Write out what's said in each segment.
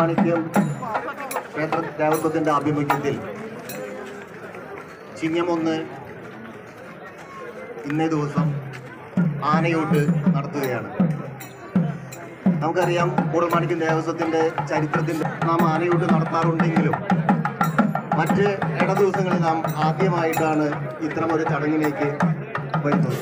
കൂടുമാണിക്യം ക്ഷേത്ര ദേവസ്വത്തിന്റെ ആഭിമുഖ്യത്തിൽ ചിങ്ങമൊന്ന് ഇന്നേ ദിവസം ആനയൂട്ട് നടത്തുകയാണ് നമുക്കറിയാം കൂടുമാണിക്യം ദേവസ്വത്തിന്റെ ചരിത്രത്തിൽ നാം ആനയൂട്ട് നടത്താറുണ്ടെങ്കിലും മറ്റ് ഇട ദിവസങ്ങളിൽ നാം ആദ്യമായിട്ടാണ് ഇത്തരമൊരു ചടങ്ങിലേക്ക് വരുന്നത്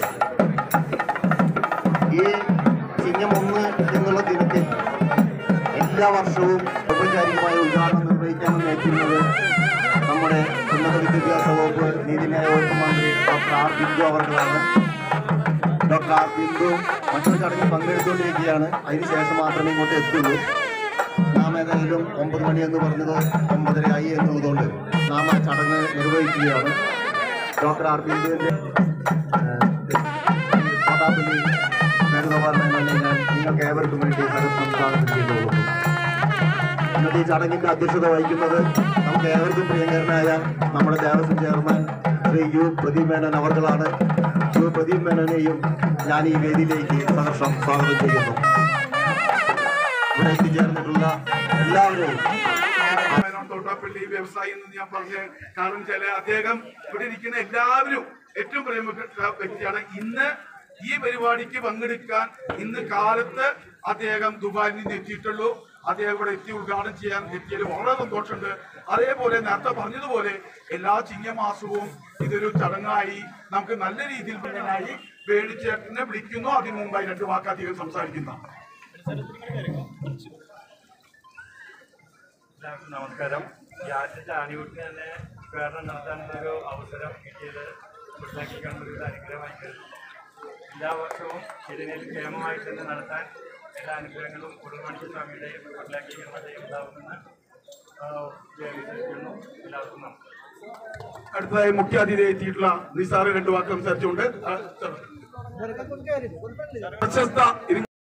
ഈ ചിങ്ങം ഒന്ന് എന്നുള്ള ദിനത്തിൽ എല്ലാ വർഷവും ഔപചാരികമായ ഉദ്ഘാടനം നിർവഹിക്കാമെന്ന് എത്തുന്നത് നമ്മുടെ ഉന്നത വിദ്യാഭ്യാസ വകുപ്പ് നീതിന്യായ വകുപ്പ് മന്ത്രി ഡോക്ടർ ആർ ബിന്ദു അവർകളാണ് ഡോക്ടർ ആർ ബിന്ദു മറ്റൊരു ചടങ്ങിൽ പങ്കെടുത്തുകൊണ്ടിരിക്കുകയാണ് അതിനുശേഷം മാത്രമേ ഇങ്ങോട്ട് എത്തുള്ളൂ നാം ഏതായാലും ഒമ്പത് മണി എന്ന് പറഞ്ഞത് ഒമ്പതരയായി എന്നുള്ളതുകൊണ്ട് നാം ആ ചടങ്ങ് നിർവഹിക്കുകയാണ് ഡോക്ടർ ആർ ബിന്ദുവിന്റെ കോട്ടാപ്പള്ളി മേഘനവാറിനെ ഞാൻ നിങ്ങൾക്ക് ഏവർക്കും വേണ്ടി സഹസ്രം സ്വാഗതം ചെയ്തുകൊള്ളുന്നു ഇന്നത്തെ ഈ ചടങ്ങിന്റെ അധ്യക്ഷത വഹിക്കുന്നത് നമുക്ക് ഏവർക്കും പ്രിയങ്കരനായ നമ്മുടെ ദേവസ്വം ചെയർമാൻ ശ്രീ യു പ്രദീപ് മേനോൻ അവർകളാണ് യു പ്രദീപ് മേനോനെയും ഞാൻ ഈ വേദിയിലേക്ക് സഹർഷം സ്വാഗതം ചെയ്യുന്നു ഇവിടെ എത്തിച്ചേർന്നിട്ടുള്ള എല്ലാവരെയും വയനാട് തോട്ടാപ്പള്ളി വ്യവസായി എന്ന് ഞാൻ പറഞ്ഞ കാരണം ചില അദ്ദേഹം ഇവിടെ ഇരിക്കുന്ന എല്ലാവരും ഏറ്റവും പ്രിയപ്പെട്ട വ്യക്തിയാണ് ഇന്ന് ഈ പരിപാടിക്ക് പങ്കെടുക്കാൻ ഇന്ന് കാലത്ത് അദ്ദേഹം ദുബായിൽ നിന്ന് എത്തിയിട്ടുള്ളൂ അദ്ദേഹം ഇവിടെ എത്തി ഉദ്ഘാടനം ചെയ്യാൻ എത്തിയതിൽ വളരെ സന്തോഷമുണ്ട് അതേപോലെ നേരത്തെ പറഞ്ഞതുപോലെ എല്ലാ ചിങ്ങമാസവും ഇതൊരു ചടങ്ങായി നമുക്ക് നല്ല രീതിയിൽ മുന്നേറായി വേണിച്ചേട്ടനെ വിളിക്കുന്നു അതിനു മുമ്പായി രണ്ട് വാക്ക് അധികം സംസാരിക്കുന്നതാണ് എല്ലാവർക്കും നമസ്കാരം ഈ ആദ്യത്തെ ആണിയൂട്ടിന് തന്നെ സ്ക്വയറിന് നടത്താനുള്ള ഒരു അവസരം കിട്ടിയത് കുട്ടിലാക്കി ഗണപതിയുടെ അനുഗ്രഹമായി കരുതുന്നു എല്ലാ വർഷവും ഇതിനെ ക്ഷേമമായി തന്നെ നടത്താൻ എല്ലാ അനുഗ്രഹങ്ങളും കുടുംബാണി സ്വാമിയുടെയും കുട്ടിലാക്കി ഗണപതിയും ഉണ്ടാവുമെന്ന് ആ, വിചാരിക്കുന്നു എല്ലാവർക്കും നമസ്കാരം അടുത്തതായി മുഖ്യാതിഥി എത്തിയിട്ടുള്ള നിസാറ് രണ്ട് വാക്ക് സംസാരിച്ചുകൊണ്ട് ആ, പ്രശസ്ത